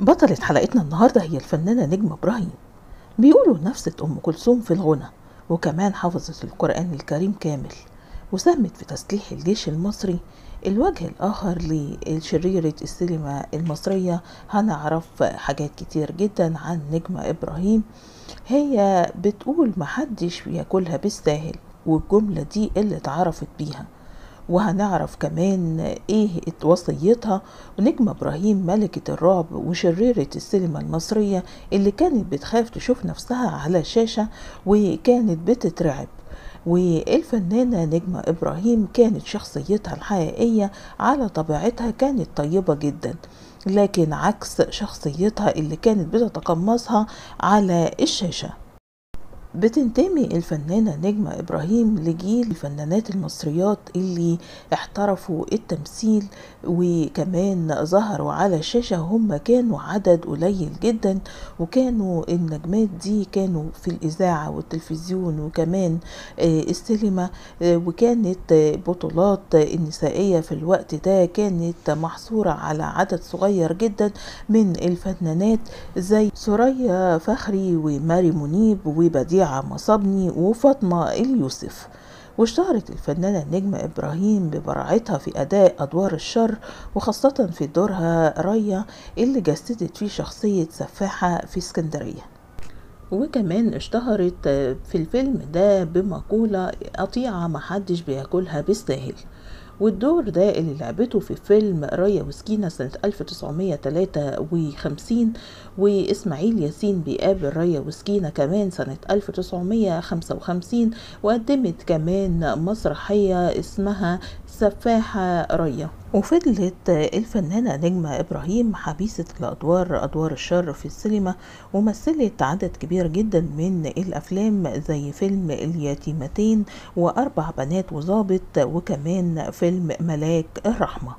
بطلة حلقتنا النهاردة هي الفنانة نجمة إبراهيم بيقولوا نفسة أم كلثوم في الغنى وكمان حفظت القرآن الكريم كامل وساهمت في تسليح الجيش المصري الوجه الآخر لشريرة السينما المصرية هنعرف حاجات كتير جدا عن نجمة إبراهيم هي بتقول محدش بياكلها بالساهل والجملة دي اللي اتعرفت بيها وهنعرف كمان ايه وصيتها ونجمة ابراهيم ملكة الرعب وشريرة السينما المصرية اللي كانت بتخاف تشوف نفسها على شاشة وكانت بتترعب والفنانة نجمة إبراهيم كانت شخصيتها الحقيقية على طبيعتها كانت طيبة جدا لكن عكس شخصيتها اللي كانت بتتقمصها على الشاشة بتنتمي الفنانة نجمة إبراهيم لجيل الفنانات المصريات اللي احترفوا التمثيل وكمان ظهروا على الشاشة هم كانوا عدد قليل جدا وكانوا النجمات دي كانوا في الإذاعة والتلفزيون وكمان السينما وكانت بطولات النسائية في الوقت ده كانت محصورة على عدد صغير جدا من الفنانات زي سوريا فخري وماري منيب وبديع بديعة مصابني وفاطمة اليوسف واشتهرت الفنانة نجمة إبراهيم ببراعتها في أداء أدوار الشر وخاصة في دورها ريا اللي جسدت فيه شخصية سفاحة في اسكندرية وكمان اشتهرت في الفيلم ده بمقولة قطيعة محدش بياكلها بالساهل والدور ده اللي لعبته في فيلم ريا وسكينة سنة 1953 وإسماعيل ياسين بيقابل ريا وسكينة كمان سنة 1955 وقدمت كمان مسرحية اسمها سفاحة ريا وفضلت الفنانة نجمة إبراهيم حبيسة الأدوار أدوار الشر في السينما ومثلت عدد كبير جدا من الأفلام زي فيلم اليتيمتين وأربع بنات وظابط وكمان فيلم ملاك الرحمة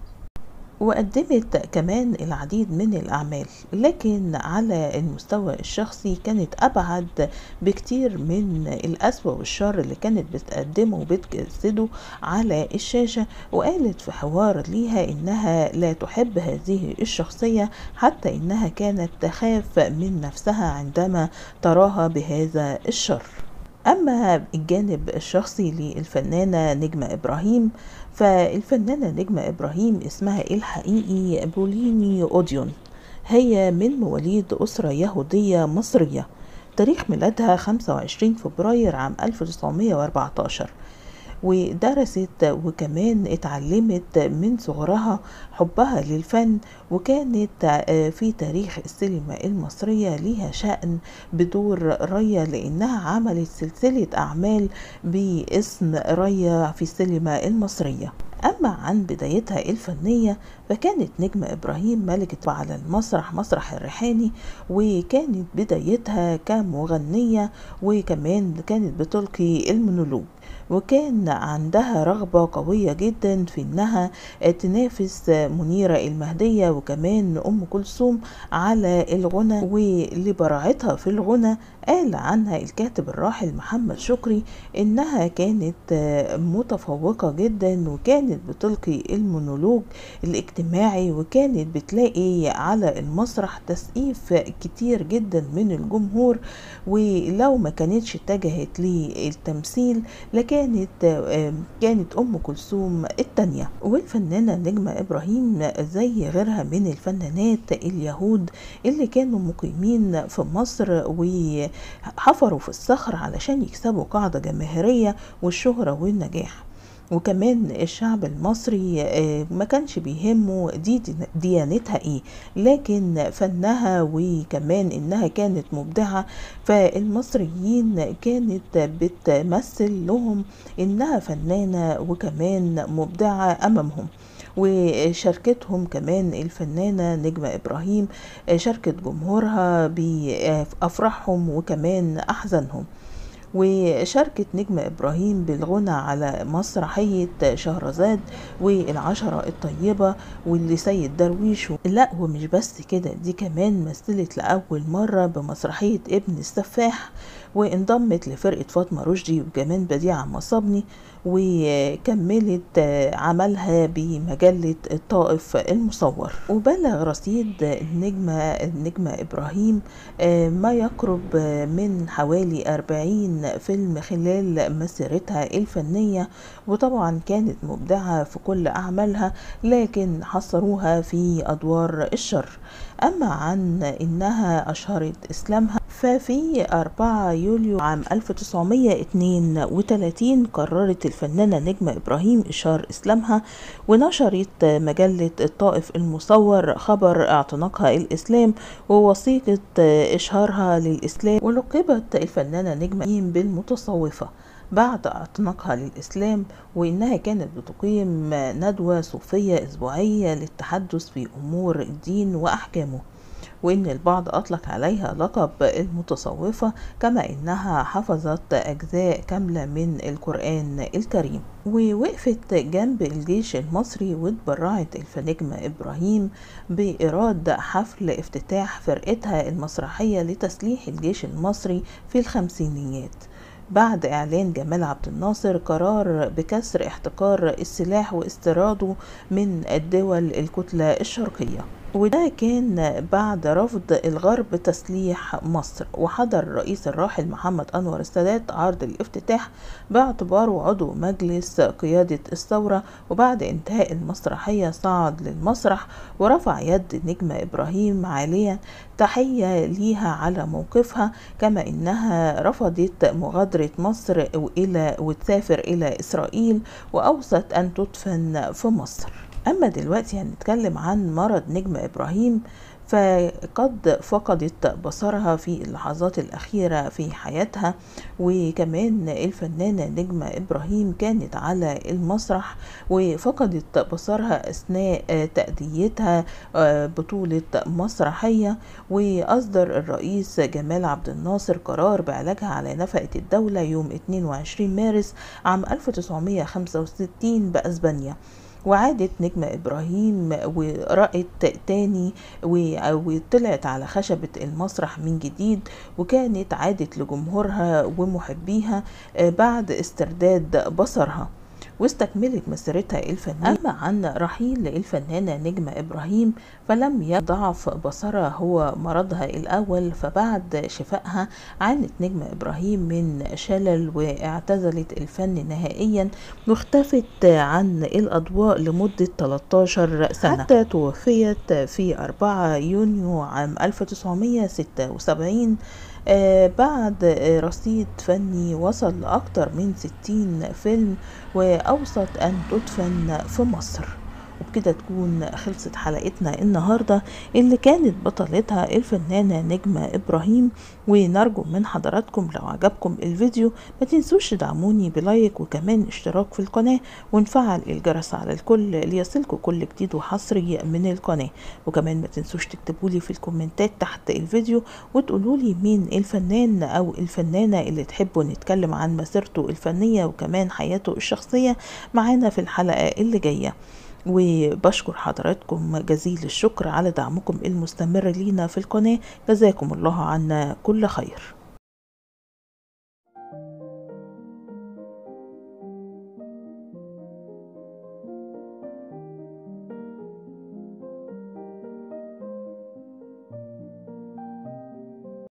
وقدمت كمان العديد من الأعمال لكن على المستوى الشخصي كانت أبعد بكتير من الأسوأ والشر اللي كانت بتقدمه وبتجسده على الشاشة وقالت في حوار ليها إنها لا تحب هذه الشخصية حتى إنها كانت تخاف من نفسها عندما تراها بهذا الشر أما الجانب الشخصي للفنانة نجمة إبراهيم فالفنانة نجمة إبراهيم اسمها الحقيقي بوليني أوديون هي من مواليد أسرة يهودية مصرية تاريخ ميلادها 25 فبراير عام 1914 ودرست وكمان اتعلمت من صغرها حبها للفن وكانت في تاريخ السينما المصرية ليها شأن بدور ريا لأنها عملت سلسلة أعمال باسم ريا في السينما المصرية أما عن بدايتها الفنية فكانت نجمة إبراهيم ملكة على المسرح مسرح الريحاني وكانت بدايتها كمغنية وكمان كانت بتلقي المونولوج وكان عندها رغبة قوية جدا في انها تنافس منيرة المهدية وكمان ام كلثوم على الغنى ولبراعتها في الغنى قال عنها الكاتب الراحل محمد شكري انها كانت متفوقة جدا وكانت بتلقي المونولوج الاجتماعي وكانت بتلاقي على المسرح تسقيف كتير جدا من الجمهور ولو ما كانتش اتجهت للتمثيل لكانت كانت ام كلثوم التانية والفنانة نجمة ابراهيم زي غيرها من الفنانات اليهود اللي كانوا مقيمين في مصر وحفروا في الصخر علشان يكسبوا قاعدة جماهيرية والشهرة والنجاح وكمان الشعب المصري ما كانش بيهمه دي ديانتها ايه لكن فنها وكمان انها كانت مبدعة فالمصريين كانت بتمثل لهم انها فنانة وكمان مبدعة امامهم وشاركتهم كمان الفنانة نجمة إبراهيم شاركت جمهورها بأفراحهم وكمان أحزانهم وشاركت نجمة إبراهيم بالغنى على مسرحية شهرزاد والعشرة الطيبة واللي سيد درويش لا ومش بس كده دي كمان مثلت لأول مرة بمسرحية ابن السفاح وانضمت لفرقة فاطمة رشدي وكمان بديعة مصابني وكملت عملها بمجلة الطائف المصور وبلغ رصيد النجمة النجمة إبراهيم ما يقرب من حوالي أربعين فيلم خلال مسيرتها الفنية وطبعا كانت مبدعة في كل أعمالها لكن حصروها في أدوار الشر أما عن إنها أشهرت إسلامها ففي 4 يوليو عام 1932 قررت الفنانة نجمة إبراهيم إشهار إسلامها ونشرت مجلة الطائف المصور خبر اعتناقها الإسلام ووثيقة إشهارها للإسلام ولقبت الفنانة نجمة بالمتصوفة بعد اعتناقها للإسلام وإنها كانت بتقيم ندوة صوفية أسبوعية للتحدث في أمور الدين وأحكامه وإن البعض أطلق عليها لقب المتصوفة كما إنها حفظت أجزاء كاملة من القرآن الكريم ووقفت جنب الجيش المصري واتبرعت الفنجمة إبراهيم بإيراد حفل افتتاح فرقتها المسرحية لتسليح الجيش المصري في الخمسينيات بعد إعلان جمال عبد الناصر قرار بكسر احتكار السلاح واستيراده من الدول الكتلة الشرقية وده كان بعد رفض الغرب تسليح مصر وحضر الرئيس الراحل محمد أنور السادات عرض الافتتاح باعتباره عضو مجلس قيادة الثورة وبعد انتهاء المسرحية صعد للمسرح ورفع يد نجمة إبراهيم عاليا تحية ليها على موقفها كما إنها رفضت مغادرة مصر إلى وتسافر إلى إسرائيل وأوصت أن تدفن في مصر أما دلوقتي هنتكلم عن مرض نجمة إبراهيم فقد فقدت بصرها في اللحظات الأخيرة في حياتها وكمان الفنانة نجمة إبراهيم كانت على المسرح وفقدت بصرها أثناء تأديتها بطولة مسرحية وأصدر الرئيس جمال عبد الناصر قرار بعلاجها على نفقة الدولة يوم 22 مارس عام 1965 بأسبانيا وعادت نجمة إبراهيم ورأت تاني وطلعت على خشبة المسرح من جديد وكانت عادت لجمهورها ومحبيها بعد استرداد بصرها واستكملت مسيرتها الفنية أما عن رحيل الفنانة نجمة إبراهيم فلم يضعف بصرها هو مرضها الأول فبعد شفائها عانت نجمة إبراهيم من شلل واعتزلت الفن نهائيا واختفت عن الأضواء لمدة 13 سنة حتى توفيت في 4 يونيو عام 1976 آه بعد آه رصيد فني وصل لأكثر من 60 فيلم وأوصت أن تدفن في مصر وبكده تكون خلصت حلقتنا النهاردة اللي كانت بطلتها الفنانة نجمة إبراهيم ونرجو من حضراتكم لو عجبكم الفيديو ما تنسوش تدعموني بلايك وكمان اشتراك في القناة ونفعل الجرس على الكل ليصلكم كل جديد وحصري من القناة وكمان ما تنسوش تكتبولي في الكومنتات تحت الفيديو وتقولولي مين الفنان أو الفنانة اللي تحبوا نتكلم عن مسيرته الفنية وكمان حياته الشخصية معانا في الحلقة اللي جاية وبشكر حضراتكم جزيل الشكر على دعمكم المستمر لينا في القناة جزاكم الله عنا كل خير